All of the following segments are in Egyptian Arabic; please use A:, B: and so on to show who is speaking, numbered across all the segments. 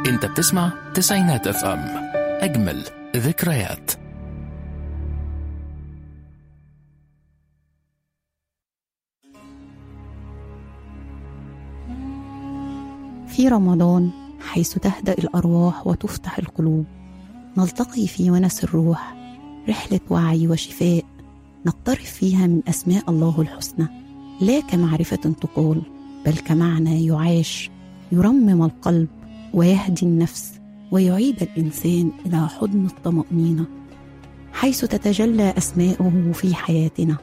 A: انت بتسمع تسعينات اف ام اجمل ذكريات
B: في رمضان حيث تهدأ الأرواح وتفتح القلوب نلتقي في ونس الروح رحلة وعي وشفاء نقترف فيها من أسماء الله الحسنى لا كمعرفة تقال بل كمعنى يعاش يرمم القلب ويهدي النفس ويعيد الإنسان إلى حضن الطمأنينة حيث تتجلى أسماؤه في حياتنا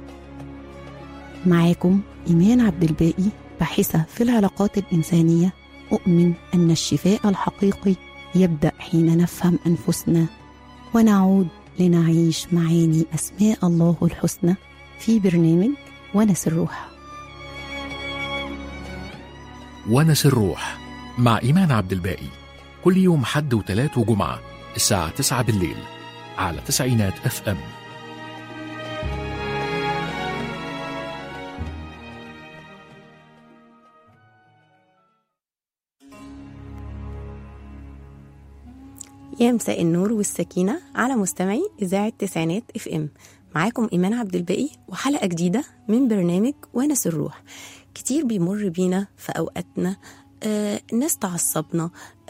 B: معاكم إيمان عبد الباقي باحثة في العلاقات الإنسانية أؤمن أن الشفاء الحقيقي يبدأ حين نفهم أنفسنا ونعود لنعيش معاني أسماء الله الحسنى في برنامج ونس الروح
A: ونس الروح مع إيمان عبد الباقي كل يوم حد وتلات وجمعة الساعة 9 بالليل على تسعينات اف ام
C: يا مساء النور والسكينة على مستمعي إذاعة تسعينات اف ام معاكم إيمان عبد الباقي وحلقة جديدة من برنامج ونس الروح كتير بيمر بينا في أوقاتنا آه، ناس تعصبنا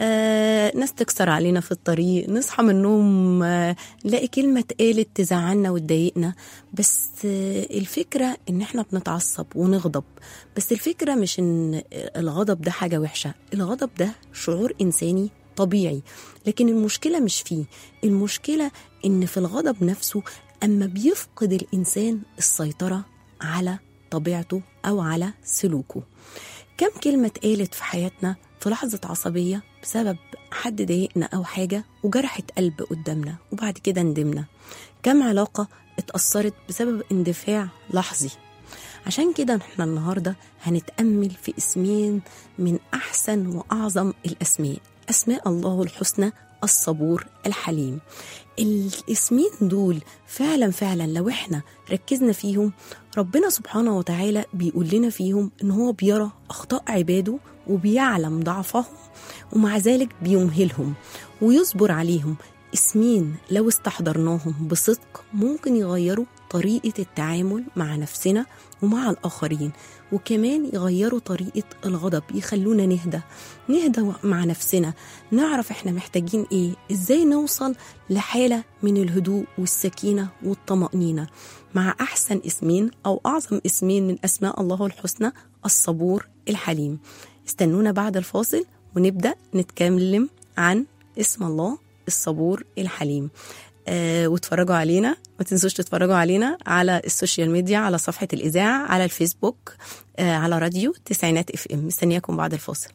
C: آه، ناس تكسر علينا في الطريق نصحى من النوم آه، نلاقي كلمة اتقالت تزعلنا وتضايقنا بس آه، الفكرة ان احنا بنتعصب ونغضب بس الفكرة مش ان الغضب ده حاجة وحشة الغضب ده شعور إنساني طبيعي لكن المشكلة مش فيه المشكلة إن في الغضب نفسه أما بيفقد الإنسان السيطرة على طبيعته أو على سلوكه كم كلمة اتقالت في حياتنا في لحظة عصبية بسبب حد ضايقنا أو حاجة وجرحت قلب قدامنا وبعد كده ندمنا كم علاقة اتأثرت بسبب اندفاع لحظي عشان كده احنا النهارده هنتأمل في اسمين من أحسن وأعظم الأسماء أسماء الله الحسنى الصبور الحليم الاسمين دول فعلا فعلا لو احنا ركزنا فيهم ربنا سبحانه وتعالى بيقول لنا فيهم ان هو بيرى اخطاء عباده وبيعلم ضعفهم ومع ذلك بيمهلهم ويصبر عليهم اسمين لو استحضرناهم بصدق ممكن يغيروا طريقة التعامل مع نفسنا ومع الآخرين وكمان يغيروا طريقة الغضب يخلونا نهدى نهدى مع نفسنا نعرف احنا محتاجين ايه ازاي نوصل لحالة من الهدوء والسكينة والطمأنينة مع أحسن اسمين أو أعظم اسمين من أسماء الله الحسنى الصبور الحليم استنونا بعد الفاصل ونبدأ نتكلم عن اسم الله الصبور الحليم آه واتفرجوا علينا ما تنسوش تتفرجوا علينا على السوشيال ميديا على صفحة الإذاعة على الفيسبوك آه على راديو تسعينات اف ام مستنياكم بعد الفاصل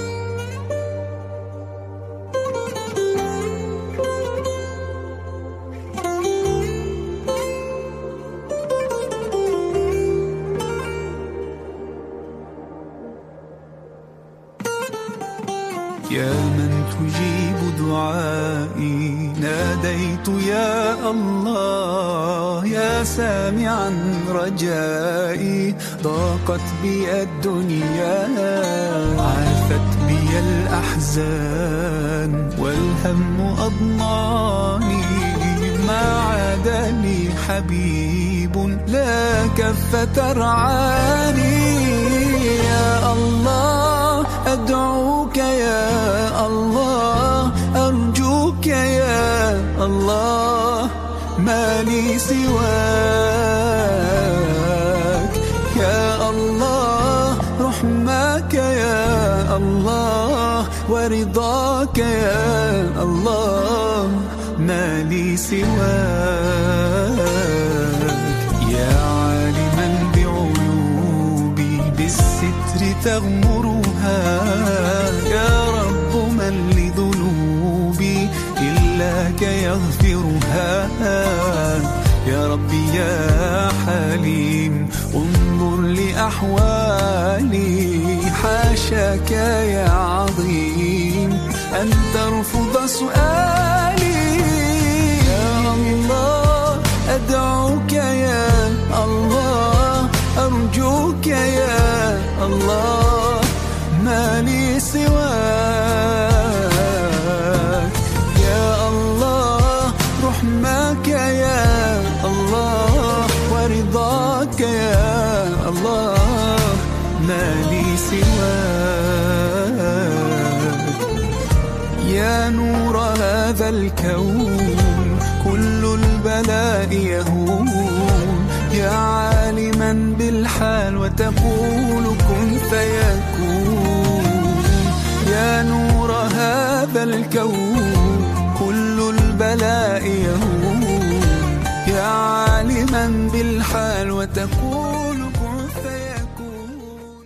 D: يا من تجيب دعائي ناديت يا الله يا سامعا رجائي ضاقت بي الدنيا عافت بي الأحزان والهم أضناني ما عاد لي حبيب لا كف ترعاني يا الله أدعوك يا الله أرجوك يا الله ما لي سواك يا الله رحمك يا الله ورضاك يا الله ما لي سواك يا عالما بعيوبي بالستر تغمرها يا رب من لذنوبي إلاك يغفرها يا ربي يا حليم انظر لأحوالي حاشاك يا عظيم أن ترفض سؤالي يا الله أدعوك يا الله أرجوك يا الله ما لي سواك هذا الكون كل البلاء يهون يا عالما بالحال وتقول كن فيكون يا نور هذا الكون كل البلاء يهون يا عالما بالحال وتقول كن فيكون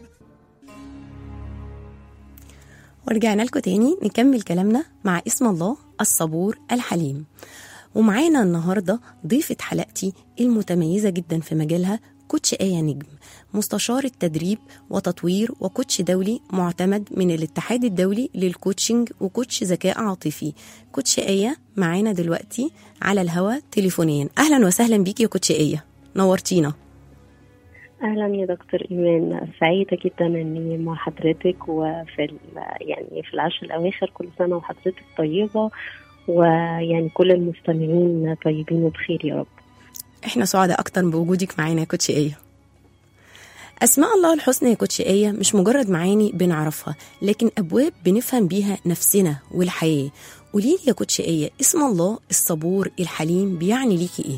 C: ورجعنا لكم تاني نكمل كلامنا مع اسم الله الصبور الحليم ومعانا النهاردة ضيفة حلقتي المتميزة جدا في مجالها كوتش آية نجم مستشار التدريب وتطوير وكوتش دولي معتمد من الاتحاد الدولي للكوتشنج وكوتش ذكاء عاطفي كوتش آية معانا دلوقتي على الهوا تليفونيا أهلا وسهلا بيكي يا كوتش آية نورتينا
E: اهلا يا دكتور ايمان سعيده جدا اني مع حضرتك وفي ال- يعني في العشر الاواخر كل سنه وحضرتك طيبه ويعني كل المستمعين طيبين وبخير يا رب
C: احنا سعداء اكتر بوجودك معانا يا كوتش ايه اسماء الله الحسنى يا كوتش ايه مش مجرد معاني بنعرفها لكن ابواب بنفهم بيها نفسنا والحياه قولي لي يا كوتش ايه اسم الله الصبور الحليم بيعني ليكي ايه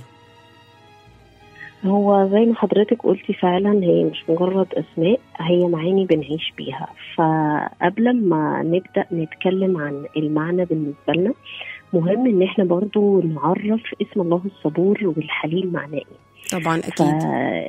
E: هو زي ما حضرتك قلتي فعلا هي مش مجرد اسماء هي معاني بنعيش بيها فقبل ما نبدا نتكلم عن المعنى بالنسبه لنا مهم ان احنا برضو نعرف اسم الله الصبور والحليم معناه ايه
C: طبعا اكيد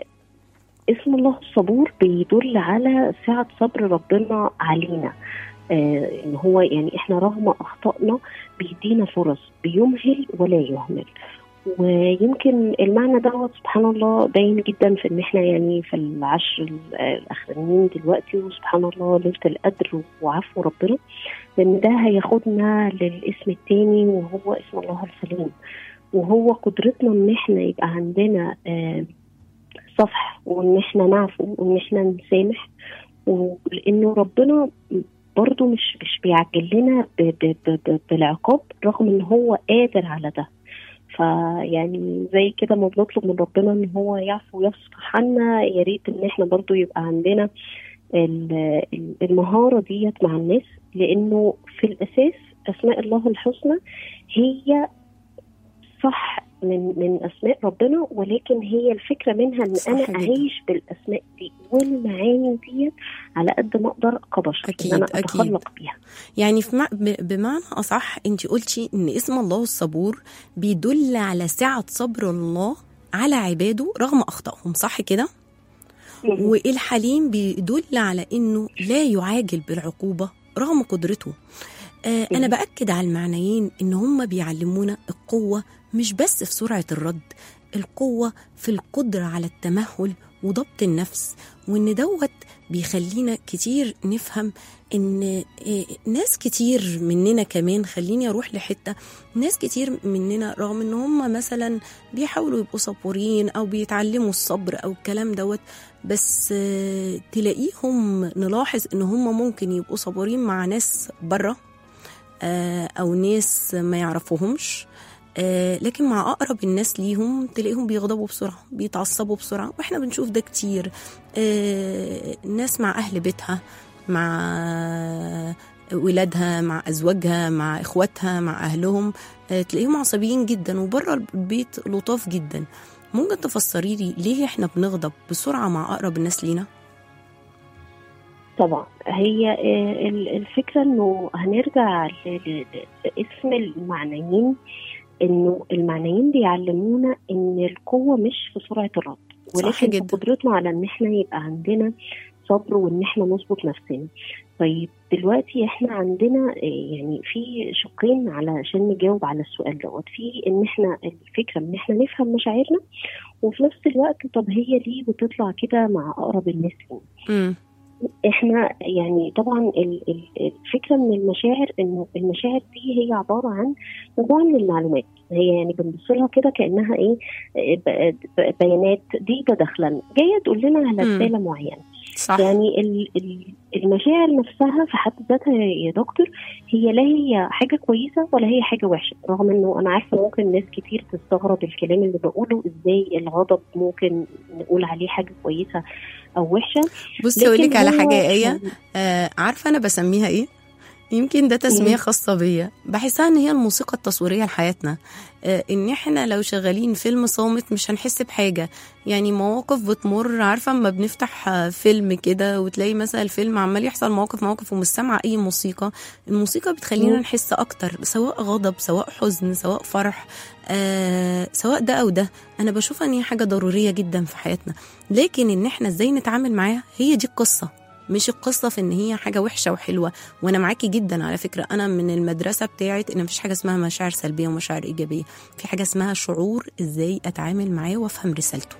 E: اسم الله الصبور بيدل على سعة صبر ربنا علينا آه ان هو يعني احنا رغم اخطائنا بيدينا فرص بيمهل ولا يهمل ويمكن المعنى دوت سبحان الله باين جدا في ان احنا يعني في العشر ال- الاخرانيين دلوقتي وسبحان الله ليله القدر وعفو ربنا لان ده هياخدنا للاسم التاني وهو اسم الله الحليم وهو قدرتنا ان احنا يبقى عندنا آه صفح وان احنا نعفو وان احنا نسامح ولانه ربنا برضه مش مش بيعجل لنا ب- ب- ب- ب- بالعقاب رغم ان هو قادر على ده فيعني زي كده ما بنطلب من ربنا ان هو يعفو ويصفح عنا يا ريت ان احنا برضو يبقى عندنا ال- ال- المهارة ديت مع الناس لانه في الاساس اسماء الله الحسنى هي صح من من اسماء ربنا ولكن هي الفكره منها ان
C: صح
E: انا
C: جدا.
E: اعيش بالاسماء دي والمعاني ديت على قد ما اقدر كبشر
C: أكيد،
E: ان انا
C: أكيد.
E: اتخلق بيها
C: يعني في مع... ب- بمعنى اصح انت قلتي ان اسم الله الصبور بيدل على سعه صبر الله على عباده رغم اخطائهم صح كده والحليم بيدل على انه لا يعاجل بالعقوبه رغم قدرته آه انا
E: مم.
C: باكد على المعنيين ان هم بيعلمونا القوه مش بس في سرعه الرد القوه في القدره على التمهل وضبط النفس وان دوت بيخلينا كتير نفهم ان آه، ناس كتير مننا كمان خليني اروح لحته ناس كتير مننا رغم ان هم مثلا بيحاولوا يبقوا صبورين او بيتعلموا الصبر او الكلام دوت بس آه، تلاقيهم نلاحظ ان هم ممكن يبقوا صبورين مع ناس بره آه، او ناس ما يعرفوهمش آه، لكن مع اقرب الناس ليهم تلاقيهم بيغضبوا بسرعه بيتعصبوا بسرعه واحنا بنشوف ده كتير آه، ناس مع اهل بيتها مع ولادها مع ازواجها مع اخواتها مع اهلهم آه، تلاقيهم عصبيين جدا وبره البيت لطاف جدا ممكن تفسري لي ليه احنا بنغضب بسرعه مع اقرب الناس لينا
E: طبعا هي آه، ال- الفكرة انه هنرجع ل- ل- لاسم المعنيين انه المعنيين بيعلمونا ان القوة مش في سرعة الرد
C: صح
E: ولكن في
C: جدا.
E: قدرتنا على ان احنا يبقى عندنا صبر وان احنا نظبط نفسنا طيب دلوقتي احنا عندنا آه، يعني في شقين علشان نجاوب على السؤال دوت في ان احنا الفكره ان احنا نفهم مشاعرنا وفي نفس الوقت طب هي ليه بتطلع كده مع اقرب الناس لينا
C: امم
E: احنا يعني طبعا ال- ال- الفكره من المشاعر انه المشاعر دي هي عباره عن مجموعه من المعلومات هي يعني بنبص لها كده كانها ايه ب- ب- بيانات دي داخله جايه تقول لنا على
C: مم.
E: رساله معينه
C: صح
E: يعني ال- ال- المشاعر نفسها في حد ذاتها يا دكتور هي لا هي حاجه كويسه ولا هي حاجه وحشه رغم انه انا عارفه ممكن ناس كتير تستغرب الكلام اللي بقوله ازاي الغضب ممكن نقول عليه حاجه كويسه او وحشه
C: بصي اقول لك
E: لكن
C: على
E: هو-
C: حاجه يا ايه آه عارفه انا بسميها ايه يمكن ده تسمية
E: مم.
C: خاصة بيا بحسها ان هي الموسيقى التصويرية لحياتنا آه، ان احنا لو شغالين فيلم صامت مش هنحس بحاجة يعني مواقف بتمر عارفة اما بنفتح آه، فيلم كده وتلاقي مثلا الفيلم عمال يحصل مواقف مواقف ومش سامعة اي موسيقى الموسيقى بتخلينا
E: مم.
C: نحس اكتر سواء غضب سواء حزن سواء فرح آه سواء ده او ده انا بشوف ان هي حاجة ضرورية جدا في حياتنا لكن ان احنا ازاي نتعامل معاها هي دي القصة مش القصة في ان هي حاجة وحشة وحلوة وانا معاكي جدا على فكرة انا من المدرسة بتاعت ان مفيش حاجة اسمها مشاعر سلبية ومشاعر ايجابية في حاجة اسمها شعور ازاي اتعامل معاه وافهم رسالته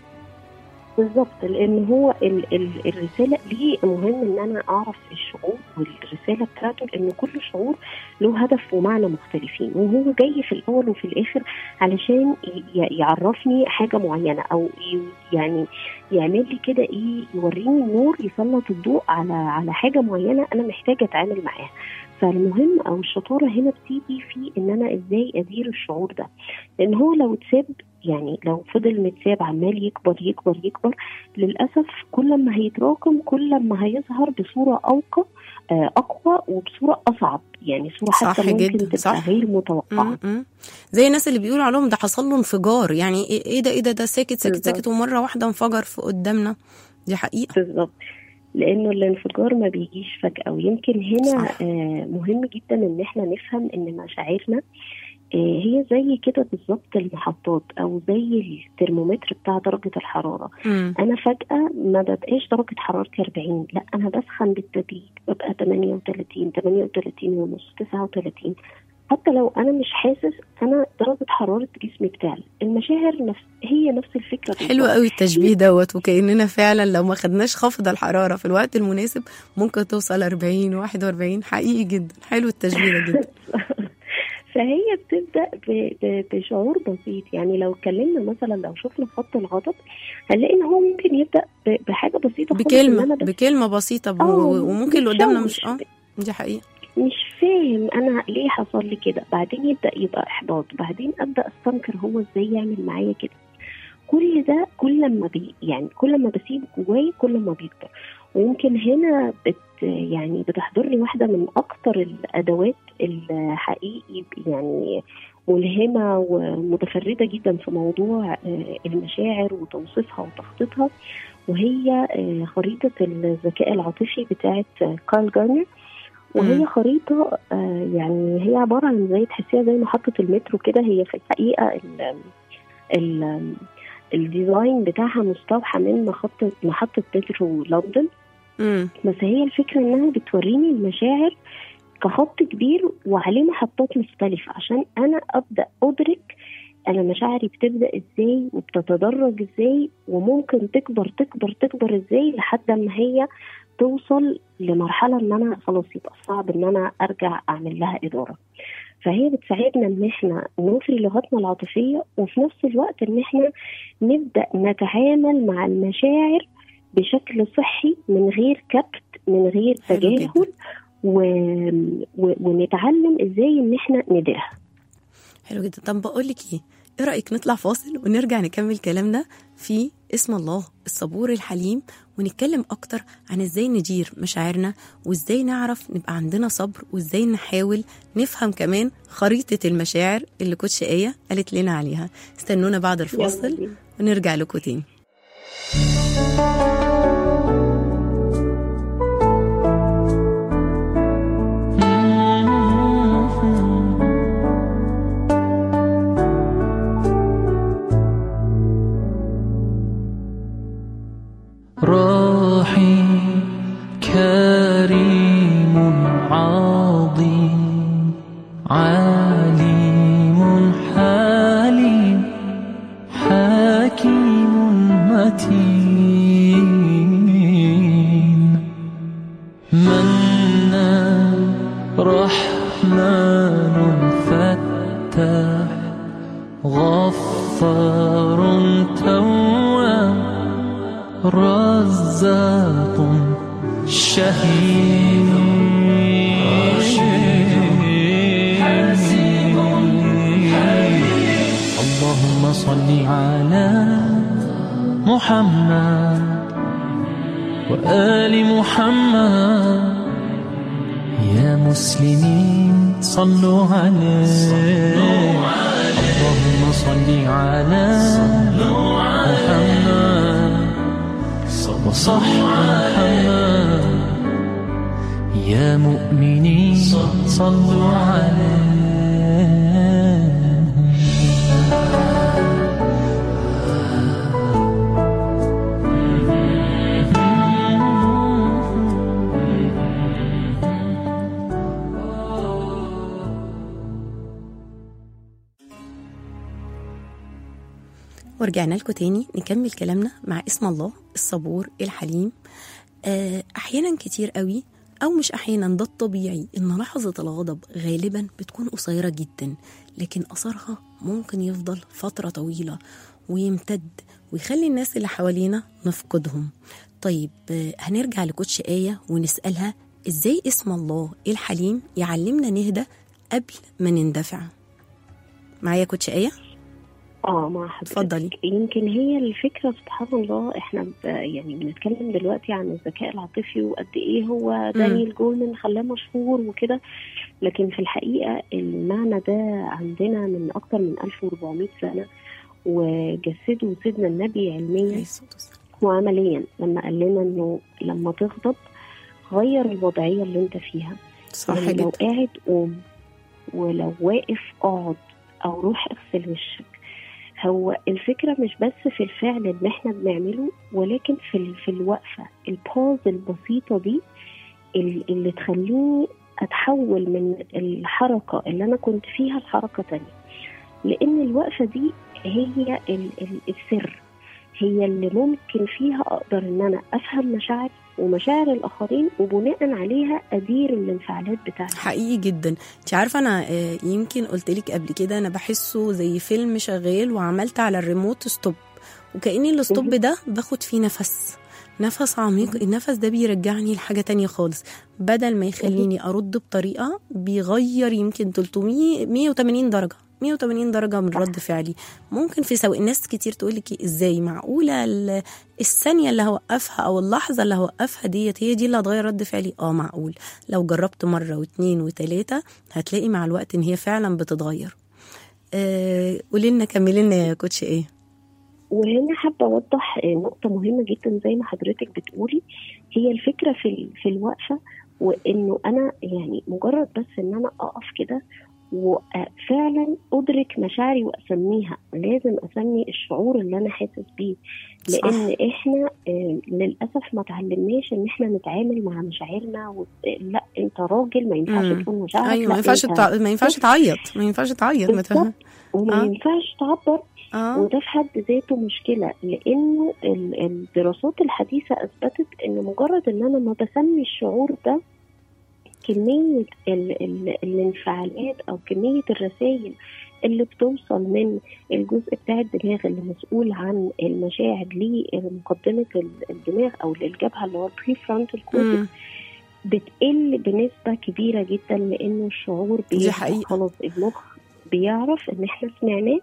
E: بالظبط لان هو ال ال الرساله ليه مهم ان انا اعرف الشعور والرساله بتاعته لان كل شعور له هدف ومعنى مختلفين وهو جاي في الاول وفي الاخر علشان ي- يعرفني حاجه معينه او ي- يعني يعمل لي كده ايه يوريني النور يسلط الضوء على على حاجه معينه انا محتاجه اتعامل معاها فالمهم او الشطاره هنا بتيجي في ان انا ازاي ادير الشعور ده لان هو لو اتساب يعني لو فضل متساب عمال يكبر يكبر يكبر للاسف كل ما هيتراكم كل ما هيظهر بصوره اوقع آه، اقوى وبصوره اصعب يعني صوره
C: صح
E: حتى ممكن
C: جدا،
E: تبقى
C: صح.
E: غير متوقعه
C: م- م. زي الناس اللي بيقولوا عليهم ده حصل له انفجار يعني ايه إيه ده ايه ده ده ساكت ساكت
E: بالظبط.
C: ساكت ومرة واحدة انفجر في قدامنا دي حقيقة
E: بالظبط لانه الانفجار ما بيجيش فجاه ويمكن هنا
C: صح.
E: آه مهم جدا ان احنا نفهم ان مشاعرنا آه هي زي كده بالظبط المحطات او زي الترمومتر بتاع درجه الحراره
C: م.
E: انا فجاه ما ببقاش درجه حرارتي 40 لا انا بسخن بالتدريج ببقى 38 38 ونص 39 حتى لو انا مش حاسس انا درجه حراره جسمي بتعلى المشاعر نفس هي نفس الفكره
C: حلو
E: بالظبط.
C: قوي التشبيه دوت وكأننا فعلا لو ما خدناش خفض الحرارة في الوقت المناسب ممكن توصل 40 41 حقيقي جدا حلو التشبيه ده جدا
E: فهي بتبدا ب- ب- بشعور بسيط يعني لو اتكلمنا مثلا لو شفنا خط الغضب هنلاقي ان هو ممكن يبدا ب- بحاجه بسيطه خالص إن
C: بكلمة
E: أنا بس
C: بكلمة بسيطة ب-
E: آه،
C: وممكن اللي قدامنا مش
E: متشوش.
C: اه دي حقيقة
E: مش فاهم انا ليه حصل لي كده بعدين يبدا يبقى احباط بعدين ابدا استنكر هو ازاي يعمل معايا كده كل ده كل ما بي يعني كل ما بسيب جواي كل ما بيكبر ويمكن هنا بت يعني بتحضرني واحده من اكتر الادوات الحقيقي يعني ملهمه ومتفرده جدا في موضوع آه، المشاعر وتوصيفها وتخطيطها وهي آه، خريطه الذكاء العاطفي بتاعه آه، كارل جارنر وهي
C: مم.
E: خريطة آه، يعني هي عبارة عن زي تحسيها زي محطة المترو كده هي في الحقيقة ال ال الديزاين بتاعها مستوحى من محطة محطة مترو لندن
C: امم
E: بس هي الفكرة انها بتوريني المشاعر كخط كبير وعليه محطات مختلفة عشان انا ابدأ ادرك انا مشاعري بتبدأ ازاي وبتتدرج ازاي وممكن تكبر تكبر تكبر ازاي لحد ما هي توصل لمرحلة ان انا خلاص يبقى صعب ان انا ارجع اعمل لها ادارة فهي بتساعدنا ان احنا نوفي لغتنا العاطفية وفي نفس الوقت ان احنا نبدأ نتعامل مع المشاعر بشكل صحي من غير كبت من غير
C: حلو جدا.
E: تجاهل و... و... ونتعلم ازاي ان احنا نديرها
C: حلو جدا طب بقول لك ايه ايه رايك نطلع فاصل ونرجع نكمل كلامنا في اسم الله الصبور الحليم ونتكلم اكتر عن ازاي ندير مشاعرنا وازاي نعرف نبقى عندنا صبر وازاي نحاول نفهم كمان خريطه المشاعر اللي كوتش ايه قالت لنا عليها استنونا بعد
E: يلا
C: الفاصل
E: بينا.
C: ونرجع لكم تاني
F: رحيم كريم عظيم عليم حليم حكيم متين منان رحمن فتاح غفار تواب رزاق شهيد اللهم صل على محمد وآل محمد يا مسلمين صلوا عليه اللهم صل على محمد وصح محمد يا مؤمنين صلوا عليه
C: ورجعنا لكم تاني نكمل كلامنا مع اسم الله الصبور الحليم آه، احيانا كتير قوي او مش احيانا ده الطبيعي ان لحظه الغضب غالبا بتكون قصيره جدا لكن اثرها ممكن يفضل فتره طويله ويمتد ويخلي الناس اللي حوالينا نفقدهم طيب آه، هنرجع لكوتش ايه ونسالها ازاي اسم الله الحليم يعلمنا نهدى قبل ما نندفع معايا كوتش ايه
E: اه مع حضرتك
C: اتفضلي.
E: يمكن هي الفكره سبحان الله احنا ب- يعني بنتكلم دلوقتي عن الذكاء العاطفي وقد ايه هو دانيال جولمان خلاه مشهور وكده لكن في الحقيقه المعنى ده عندنا من اكتر من 1400 سنه وجسده سيدنا النبي علميا
C: عليه الصلاة والسلام.
E: وعمليا لما قال لنا انه لما تغضب غير الوضعيه اللي انت فيها
C: صح
E: يعني لو
C: جدا
E: قاعد قوم ولو واقف اقعد او روح اغسل وشك هو الفكرة مش بس في الفعل اللي احنا بنعمله ولكن في ال- في الوقفة البوز البسيطة دي ال- اللي تخليني اتحول من الحركة اللي انا كنت فيها لحركة تانية لان الوقفة دي هي ال- ال- السر هي اللي ممكن فيها اقدر ان انا افهم مشاعري ومشاعر الاخرين وبناء عليها ادير الانفعالات بتاعتي
C: حقيقي جدا انت عارفه انا آه، يمكن قلت لك قبل كده انا بحسه زي فيلم شغال وعملت على الريموت ستوب وكاني الستوب
E: مهم.
C: ده باخد فيه نفس نفس عميق النفس ده بيرجعني لحاجه تانية خالص بدل ما يخليني ارد بطريقه بيغير يمكن 300 180 درجه 180 درجة من رد فعلي ممكن في سوق ناس كتير تقول لك ازاي معقولة ال- الثانية اللي هوقفها او اللحظة اللي هوقفها ديت هي دي اللي هتغير رد فعلي اه معقول لو جربت مرة واتنين وتلاتة هتلاقي مع الوقت ان هي فعلا بتتغير آه قولي لنا كملي لنا يا كوتش ايه
E: وهنا حابة أوضح آه، نقطة مهمة جدا زي ما حضرتك بتقولي هي الفكرة في ال- في الوقفة وإنه أنا يعني مجرد بس إن أنا أقف كده وفعلا أدرك مشاعري وأسميها لازم أسمي الشعور اللي أنا حاسس بيه
C: صح.
E: لأن إحنا آه، للأسف ما تعلمناش إن إحنا نتعامل مع مشاعرنا و... لا أنت راجل ما ينفعش
C: مم.
E: تكون مشاعرك
C: ايوه
E: لا
C: ما ينفعش
E: أنت
C: تع... ما ينفعش تعيط ما ينفعش تعيط ما
E: بالظبط.
C: تفهم
E: وما
C: آه.
E: ينفعش تعبر
C: اه
E: وده في حد ذاته مشكلة لأنه ال- الدراسات الحديثة أثبتت إن مجرد إن أنا ما بسمي الشعور ده كمية ال ال الانفعالات أو كمية الرسائل اللي بتوصل من الجزء بتاع الدماغ اللي مسؤول عن المشاعر لمقدمة ال- الدماغ أو للجبهة اللي هو البري فرونتال كورتكس
C: مم.
E: بتقل بنسبة كبيرة جدا لأنه الشعور
C: دي
E: بيبقى
C: حقيقة.
E: خلاص المخ بيعرف إن إحنا سمعناه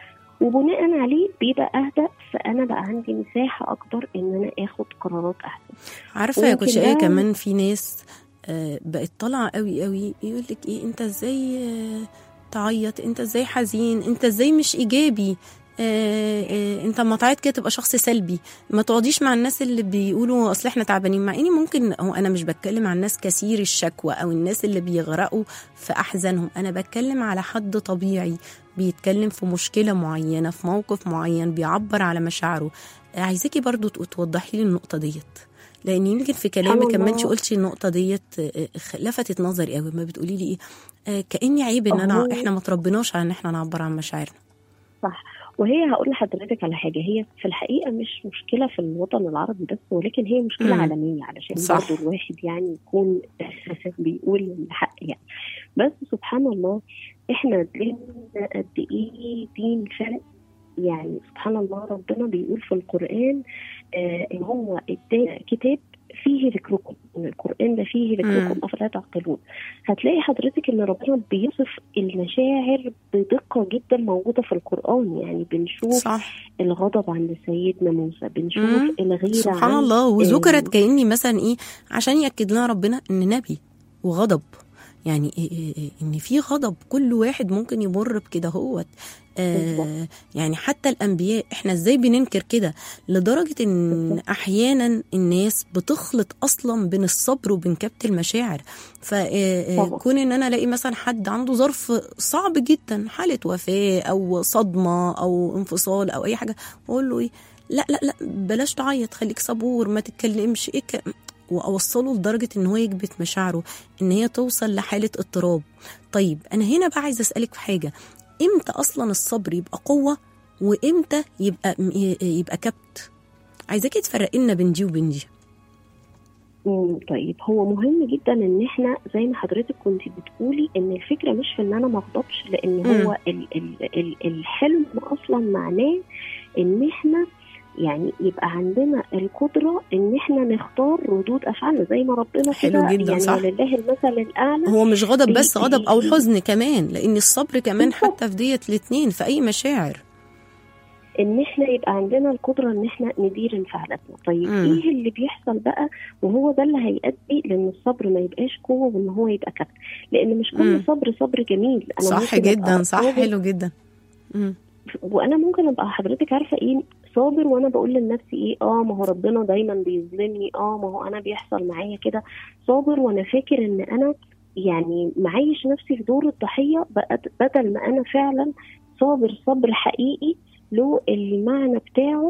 E: وبناء عليه بيبقى أهدى فأنا بقى عندي مساحة أكبر إن أنا آخد قرارات أحسن
C: عارفه يا
E: ويمكن
C: كوتش ايه
E: ده-
C: كمان في ناس آه، بقت طالعه قوي قوي يقول لك ايه انت ازاي آه، تعيط انت ازاي حزين انت ازاي مش ايجابي آه، آه، انت لما تعيط كده تبقى شخص سلبي ما تقعديش مع الناس اللي بيقولوا اصل احنا تعبانين مع اني ممكن هو انا مش بتكلم عن ناس كثير الشكوى او الناس اللي بيغرقوا في احزانهم انا بتكلم على حد طبيعي بيتكلم في مشكله معينه في موقف معين بيعبر على مشاعره آه، عايزاكي برضو تق- توضحي لي النقطه ديت لان يمكن في كلامك
E: سبحان
C: كمان انت
E: الله.
C: قلتي النقطه ديت آه، خ- لفتت نظري قوي ما بتقولي لي ايه آه، كاني عيب ان انا
E: أهو.
C: احنا ما تربيناش على ان احنا نعبر عن مشاعرنا
E: صح وهي هقول لحضرتك على حاجة هي في الحقيقة مش مشكلة في الوطن العربي بس ولكن هي مشكلة
C: مم.
E: عالمية علشان
C: صح.
E: برضه الواحد يعني يكون بيقول الحق يعني بس سبحان الله احنا ديننا قد ايه دين فرق يعني سبحان الله ربنا بيقول في القرآن آه ان هو ادانا كتاب فيه ذكركم ان القرآن ده فيه
C: مم.
E: ذكركم افلا تعقلون هتلاقي حضرتك ان ربنا بيصف المشاعر بدقة جدا موجودة في القرآن يعني بنشوف
C: صح
E: الغضب عند سيدنا موسى بنشوف
C: مم.
E: الغيرة
C: سبحان
E: عن
C: الله وذكرت
E: آه،
C: كاني مثلا ايه عشان ياكد لنا ربنا ان نبي وغضب يعني إيه إيه إيه ان في غضب كل واحد ممكن يمر بكده هوت آه يعني حتى الانبياء احنا ازاي بننكر كده لدرجه ان احيانا الناس بتخلط اصلا بين الصبر وبين كبت المشاعر
E: طبعا.
C: فكون ان انا الاقي مثلا حد عنده ظرف صعب جدا حاله وفاه او صدمه او انفصال او اي حاجه اقول له ايه لا لا لا بلاش تعيط خليك صبور ما تتكلمش ايه ك- واوصله لدرجه ان هو يكبت مشاعره ان هي توصل لحاله اضطراب طيب انا هنا بقى عايزه اسالك في حاجه امتى اصلا الصبر يبقى قوه وامتى يبقى يبقى كبت عايزاكي تفرقي لنا بين دي وبين دي
E: مم، طيب هو مهم جدا ان احنا زي ما حضرتك كنت بتقولي ان الفكره مش في ان انا ما اغضبش لان
C: مم.
E: هو ال ال ال الحلم اصلا معناه ان احنا يعني يبقى عندنا القدره ان احنا نختار ردود افعالنا زي ما ربنا
C: حلو
E: كده
C: جدا،
E: يعني
C: صح.
E: ولله المثل الاعلى
C: هو مش غضب بس
E: بي-
C: غضب او
E: بي-
C: حزن كمان لان الصبر كمان
E: بالظبط.
C: حتى في ديت الاتنين في اي مشاعر
E: ان احنا يبقى عندنا القدره ان احنا ندير انفعالاتنا طيب
C: مم.
E: ايه اللي بيحصل بقى وهو ده اللي هيؤدي لان الصبر ما يبقاش قوه وان هو يبقى كبت لان مش كل
C: مم.
E: صبر صبر جميل انا
C: صح
E: ممكن
C: جدا
E: أبقى
C: صح
E: صابر
C: حلو جدا مم.
E: وانا ممكن ابقى حضرتك عارفه ايه صابر وانا بقول لنفسي ايه اه ما هو ربنا دايما بيظلمني اه ما هو انا بيحصل معايا كده صابر وانا فاكر ان انا يعني معيش نفسي في دور الضحيه بقت- بدل ما انا فعلا صابر صبر حقيقي له المعنى بتاعه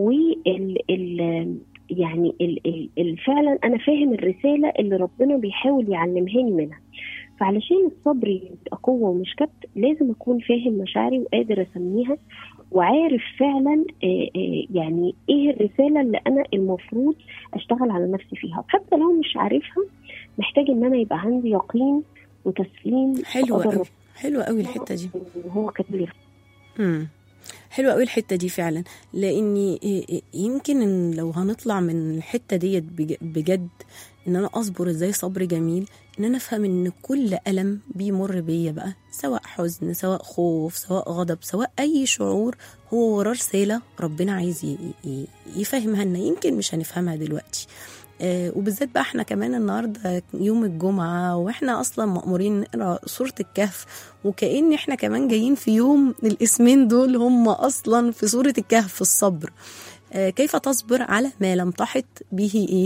E: وال ال يعني ال ال ال فعلا انا فاهم الرساله اللي ربنا بيحاول يعلمهاني منها فعلشان الصبر يبقى قوه ومش كبت لازم اكون فاهم مشاعري وقادر اسميها وعارف فعلا آه، آه، يعني ايه الرساله اللي انا المفروض اشتغل على نفسي فيها حتى لو مش عارفها محتاج ان انا يبقى عندي يقين وتسليم
C: حلوه
E: وقدر
C: قوي حلوه قوي الحته دي
E: إن هو كبير
C: امم حلوه قوي الحته دي فعلا لاني إيه- إيه- يمكن إن لو هنطلع من الحته ديت بج- بجد ان انا اصبر ازاي صبر جميل ان انا افهم ان كل الم بيمر بيا بقى سواء حزن سواء خوف سواء غضب سواء اي شعور هو وراه رساله ربنا عايز ي- ي- يفهمها لنا يمكن مش هنفهمها دلوقتي آه، وبالذات بقى احنا كمان النهارده يوم الجمعه واحنا اصلا مأمورين نقرا سوره الكهف وكأن احنا كمان جايين في يوم الاسمين دول هم اصلا في سوره الكهف الصبر آه، كيف تصبر على ما لم تحط به ايه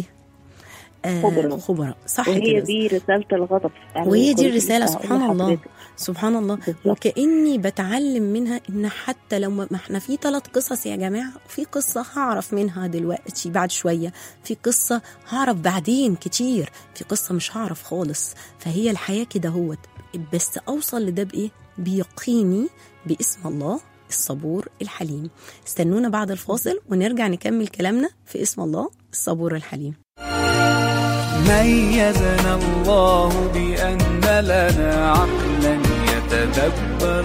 C: آه،
E: خبرة.
C: خبراء صح
E: وهي
C: كده
E: دي رساله الغضب فعلا
C: وهي
E: كنت
C: دي الرسالة
E: لسه هقول
C: سبحان الله
E: لحضرتك.
C: سبحان الله
E: بالظبط.
C: وكأني بتعلم منها إن حتى لو ما ما احنا في ثلاث قصص يا جماعة في قصة هعرف منها دلوقتي بعد شوية في قصة هعرف بعدين كتير في قصة مش هعرف خالص فهي الحياة كده هوت بس أوصل لده بإيه بيقيني باسم الله الصبور الحليم استنونا بعد الفاصل ونرجع نكمل كلامنا في اسم الله الصبور الحليم
D: ميزنا الله بأن لنا عقلا يتدبر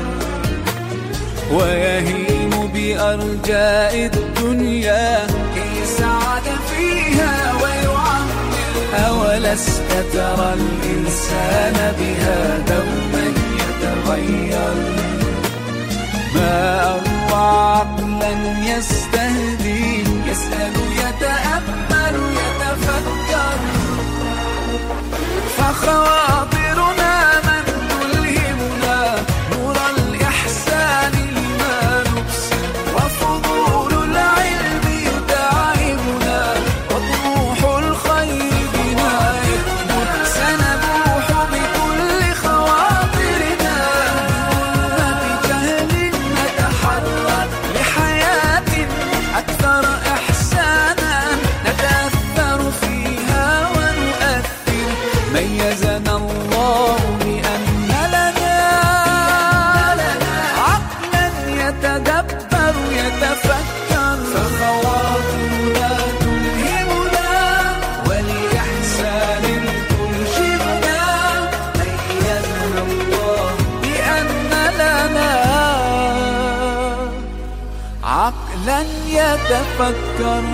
D: ويهيم بأرجاء الدنيا يسعد فيها ويعمر أولست ترى الإنسان بها دوما يتغير ما أروع عقلا يستهدي يسأل يتأمل يتفكر فخواطرنا من تلهمنا نور الإحسان لما نبصر وفضول العلم يتعبنا وطموح الخير بنا يكبر سنبوح بكل خواطرنا من جهل نتحرر لحياة أكثر إحسانا نتأثر فيها ونؤثر ميزنا الله بأن لنا عقلا يتدبر يتفكر فخواطرنا تلهمنا ولإحسان ترشدنا ميزنا الله بأن لنا عقلا يتفكر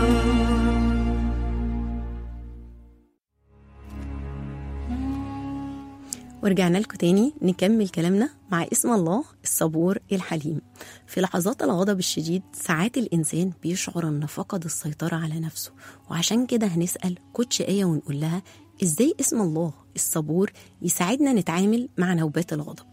C: ورجعنا لكم تاني نكمل كلامنا مع اسم الله الصبور الحليم في لحظات الغضب الشديد ساعات الإنسان بيشعر أن فقد السيطرة على نفسه وعشان كده هنسأل كوتش آية ونقول لها ازاي اسم الله الصبور يساعدنا نتعامل مع نوبات الغضب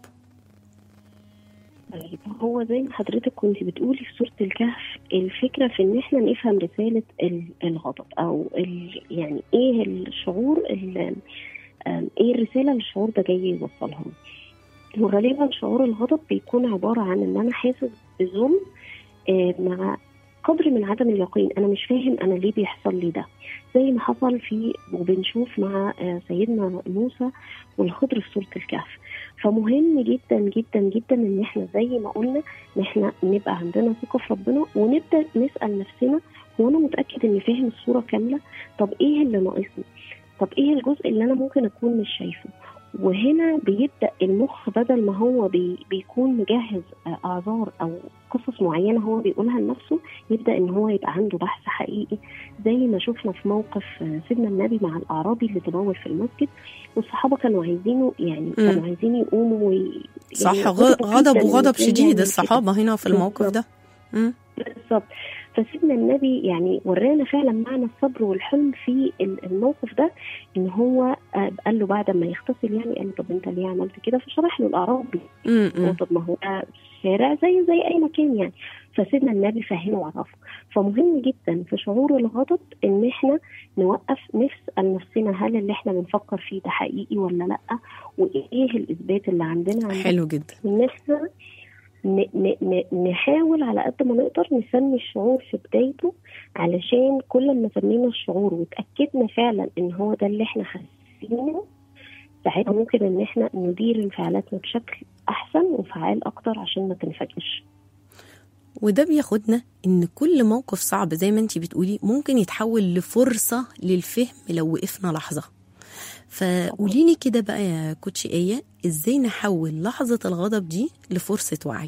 E: طيب هو زي ما حضرتك كنت بتقولي في سورة الكهف الفكرة في إن إحنا نفهم رسالة ال- الغضب أو ال يعني إيه الشعور ال- آم، إيه الرسالة اللي الشعور ده جاي يوصلها وغالبا شعور الغضب بيكون عبارة عن إن أنا حاسس بظلم آه، مع قدر من عدم اليقين أنا مش فاهم أنا ليه بيحصل لي ده زي ما حصل في وبنشوف مع آه، سيدنا موسى والخضر في سورة الكهف فمهم جدا جدا جدا ان احنا زي ما قلنا ان احنا نبقى عندنا ثقه في ربنا ونبدا نسال نفسنا هو انا متاكد اني فاهم الصوره كامله طب ايه اللي ناقصني طب ايه الجزء اللي انا ممكن اكون مش شايفه وهنا بيبدا المخ بدل ما هو بي بيكون مجهز آه، اعذار او قصص معينه هو بيقولها لنفسه يبدا ان هو يبقى عنده بحث حقيقي زي ما شفنا في موقف آه، سيدنا النبي مع الاعرابي اللي تبول في المسجد والصحابه كانوا عايزينه يعني كانوا عايزين يقوموا وي...
C: صح
E: يعني
C: غ- غضب
E: جداً
C: وغضب
E: إزاي
C: شديد
E: يعمل كده.
C: الصحابة هنا في الموقف ده مم.
E: بالظبط فسيدنا النبي يعني ورانا فعلا معنى الصبر والحلم في ال- الموقف ده ان هو آه، قال له بعد ما يغتسل يعني قال له طب انت ليه عملت كده فشرح له الاعرابي
C: مم.
E: هو
C: مم.
E: طب ما هو ده شارع زي زي اي مكان يعني فسيدنا النبي فهمه وعرفه فمهم جدا في شعور الغضب ان احنا نوقف نسال نفسنا هل اللي احنا بنفكر فيه ده حقيقي ولا لا وايه الاثبات اللي عندنا عن
C: حلو جدا
E: ان احنا ن- ن- ن- نحاول على قد ما نقدر نسمي الشعور في بدايته علشان كل ما سمينا الشعور وتأكدنا فعلا ان هو ده اللي احنا حاسينه ساعتها ممكن ان احنا ندير انفعالاتنا بشكل احسن وفعال اكتر عشان ما تنفجرش
C: وده بياخدنا ان كل موقف صعب زي ما انتي بتقولي ممكن يتحول لفرصة للفهم لو وقفنا لحظة فقولي لي كده بقى يا كوتشي ايه ازاي نحول لحظة الغضب دي لفرصة وعي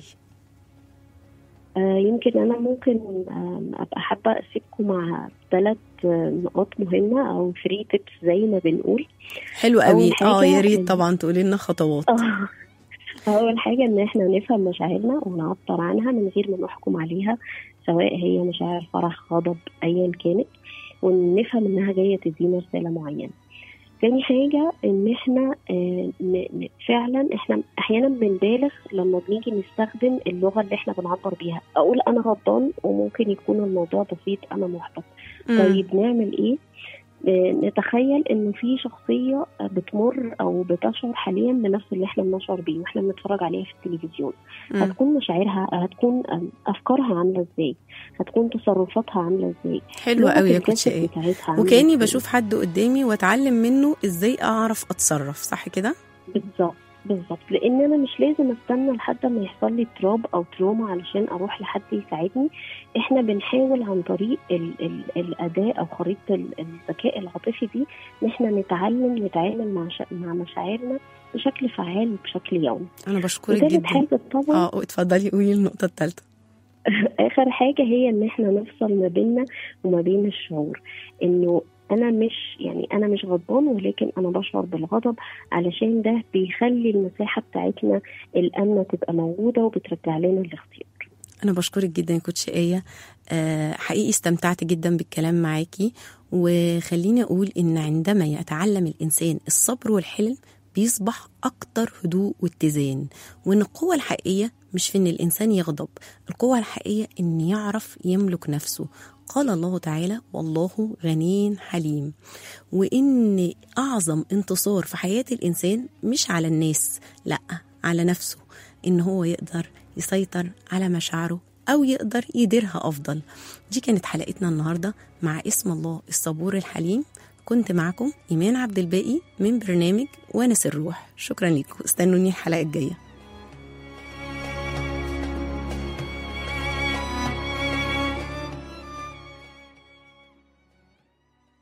E: آه يمكن انا ممكن آه ابقى حابه اسيبكم مع ثلاث نقاط مهمه او فري تيبس زي ما بنقول
C: حلو
E: أول
C: قوي
E: حاجة
C: اه يا ريت
E: إن-
C: طبعا تقولي لنا خطوات
E: آه. أول حاجة إن إحنا نفهم مشاعرنا ونعبر عنها من غير ما نحكم عليها سواء هي مشاعر فرح غضب أيا كانت ونفهم إنها جاية تدينا رسالة معينة. تاني حاجة إن إحنا آه، ن- ن- فعلا إحنا أحيانا بنبالغ لما بنيجي نستخدم اللغة اللي إحنا بنعبر بيها، أقول أنا غضبان وممكن يكون الموضوع بسيط أنا محبط.
C: مم.
E: طيب نعمل ايه؟ آه، نتخيل انه في شخصيه بتمر او بتشعر حاليا بنفس اللي احنا بنشعر بيه واحنا بنتفرج عليها في التلفزيون
C: مم.
E: هتكون مشاعرها هتكون آم، افكارها عامله ازاي هتكون تصرفاتها عامله ازاي
C: حلو
E: لغة
C: قوي يا
E: الجسد
C: كوتشي ايه
E: بتاعتها عاملة
C: وكاني
E: إزاي.
C: بشوف حد قدامي واتعلم منه ازاي اعرف اتصرف صح كده
E: بالظبط بالظبط لان انا مش لازم استنى لحد ما يحصل لي اضطراب او تروما علشان اروح لحد يساعدني احنا بنحاول عن طريق ال ال الاداء او خريطه ال- الذكاء العاطفي دي ان احنا نتعلم نتعامل مع ش... مع مشاعرنا بشكل فعال وبشكل يومي
C: انا بشكرك
E: وتالت
C: جدا
E: حاجه طبعا
C: اه اتفضلي قولي النقطة الثالثة
E: اخر حاجه هي ان احنا نفصل ما بيننا وما بين الشعور انه انا مش يعني انا مش غضبان ولكن انا بشعر بالغضب علشان ده بيخلي المساحه بتاعتنا الامنه تبقى موجوده وبترجع لنا الاختيار
C: أنا بشكرك جدا يا كوتش آية آه، حقيقي استمتعت جدا بالكلام معاكي وخليني أقول إن عندما يتعلم الإنسان الصبر والحلم بيصبح أكتر هدوء واتزان وإن القوة الحقيقية مش في إن الإنسان يغضب القوة الحقيقية إن يعرف يملك نفسه قال الله تعالى والله غني حليم وإن أعظم انتصار في حياة الإنسان مش على الناس لأ على نفسه إن هو يقدر يسيطر على مشاعره أو يقدر يديرها أفضل دي كانت حلقتنا النهاردة مع اسم الله الصبور الحليم كنت معكم إيمان عبد الباقي من برنامج ونس الروح شكرا لكم استنوني الحلقة الجاية